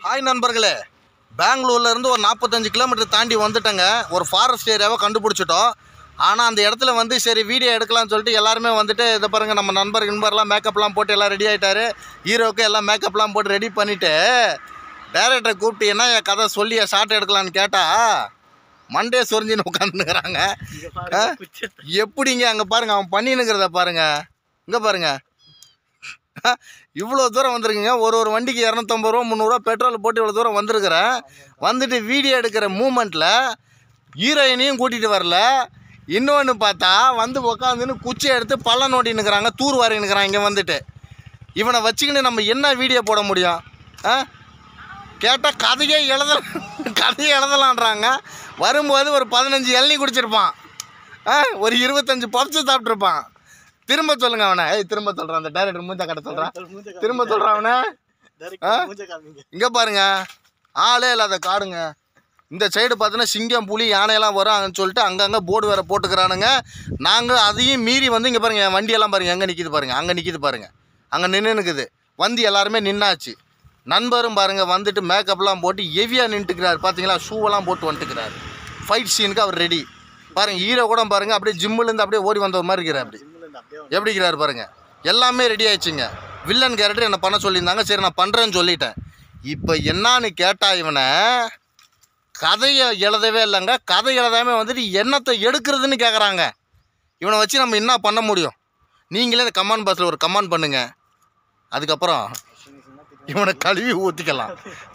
Hi நண்பர்களே பெங்களூர்ல இருந்து ஒரு நாற்பத்தஞ்சு கிலோமீட்டர் தாண்டி வந்துட்டேங்க ஒரு ஃபாரஸ்ட் ஏரியாவை கண்டுபிடிச்சிட்டோம் ஆனால் அந்த இடத்துல வந்து சரி வீடியோ எடுக்கலாம்னு சொல்லிட்டு எல்லாருமே வந்துட்டு இதை பாருங்கள் நம்ம நண்பர் நண்பர்லாம் மேக்கப்லாம் போட்டு எல்லாம் ரெடி ஆகிட்டாரு ஹீரோவுக்கு எல்லாம் மேக்கப்லாம் போட்டு ரெடி பண்ணிவிட்டு டேரக்டரை கூப்பிட்டு என்ன என் கதை சொல்லி ஷார்ட் எடுக்கலான்னு கேட்டால் மண்டே சொரிஞ்சின்னு உட்காந்துக்கிறாங்க எப்படிங்க அங்கே பாருங்க அவன் பண்ணினுங்கிறத பாருங்க இங்கே பாருங்க இவ்வளோ தூரம் வந்திருக்குங்க ஒரு ஒரு வண்டிக்கு இரநூத்தம்பது ரூபா முந்நூறுரூவா பெட்ரோல் போட்டு இவ்வளோ தூரம் வந்திருக்கிறேன் வந்துட்டு வீடியோ எடுக்கிற மூமெண்ட்டில் ஹீரோயினையும் கூட்டிகிட்டு வரல இன்னொன்று பார்த்தா வந்து உக்காந்துன்னு குச்சி எடுத்து பள்ள நோட்டின்னுக்குறாங்க தூர் வாரின்னுக்குறான் இங்கே வந்துட்டு இவனை வச்சுக்கின்னு நம்ம என்ன வீடியோ போட முடியும் ஆ கேட்டால் கதையே எழுத கதையே எழுதலான்றாங்க வரும்போது ஒரு பதினஞ்சு இளநீ குடிச்சிருப்பான் ஆ ஒரு இருபத்தஞ்சு பப்ஸு சாப்பிட்ருப்பான் திரும்ப சொல்லுங்க அவனை ஏய் திரும்ப சொல்கிறான் அந்த டேரக்டர் மூஞ்சா கட்ட சொல்கிறான் திரும்ப சொல்கிறான் அவனை ஆ? இங்கே பாருங்க ஆளே இல்லாத காடுங்க இந்த சைடு பார்த்தீங்கன்னா சிங்கம் புலி யானையெல்லாம் வரும் சொல்லிட்டு அங்கங்கே போர்டு வேறு போட்டுக்கிறானுங்க நாங்கள் அதையும் மீறி வந்து இங்கே பாருங்க என் வண்டியெல்லாம் பாருங்க எங்கே நிற்கிது பாருங்க அங்கே நிற்கிது பாருங்க அங்கே நின்று நிற்குது வந்து எல்லாருமே நின்னாச்சு நண்பரும் பாருங்க வந்துட்டு மேக்கப்லாம் போட்டு ஹெவியாக நின்றுக்கிறார் பார்த்தீங்களா ஷூவெல்லாம் போட்டு வந்துட்டுக்கிறாரு ஃபைட் சீனுக்கு அவர் ரெடி பாருங்க ஹீரோ கூட பாருங்க அப்படியே ஜிம்முலேருந்து அப்படியே ஓடி வந்த ஒரு மாதிரி இருக்கிறார் அப்படி எப்படி இருக்கிறாரு பாருங்க எல்லாமே ரெடி ஆயிடுச்சுங்க வில்லன் கேரக்டர் என்ன பண்ண சொல்லியிருந்தாங்க சரி நான் பண்ணுறேன்னு சொல்லிட்டேன் இப்போ என்னான்னு கேட்டா இவனை கதையை எழுதவே இல்லைங்க கதை எழுதாம வந்துட்டு என்னத்தை எடுக்கிறதுன்னு கேட்குறாங்க இவனை வச்சு நம்ம என்ன பண்ண முடியும் நீங்களே இந்த கமெண்ட் பாக்ஸில் ஒரு கமெண்ட் பண்ணுங்க அதுக்கப்புறம் இவனை கழுவி ஊற்றிக்கலாம்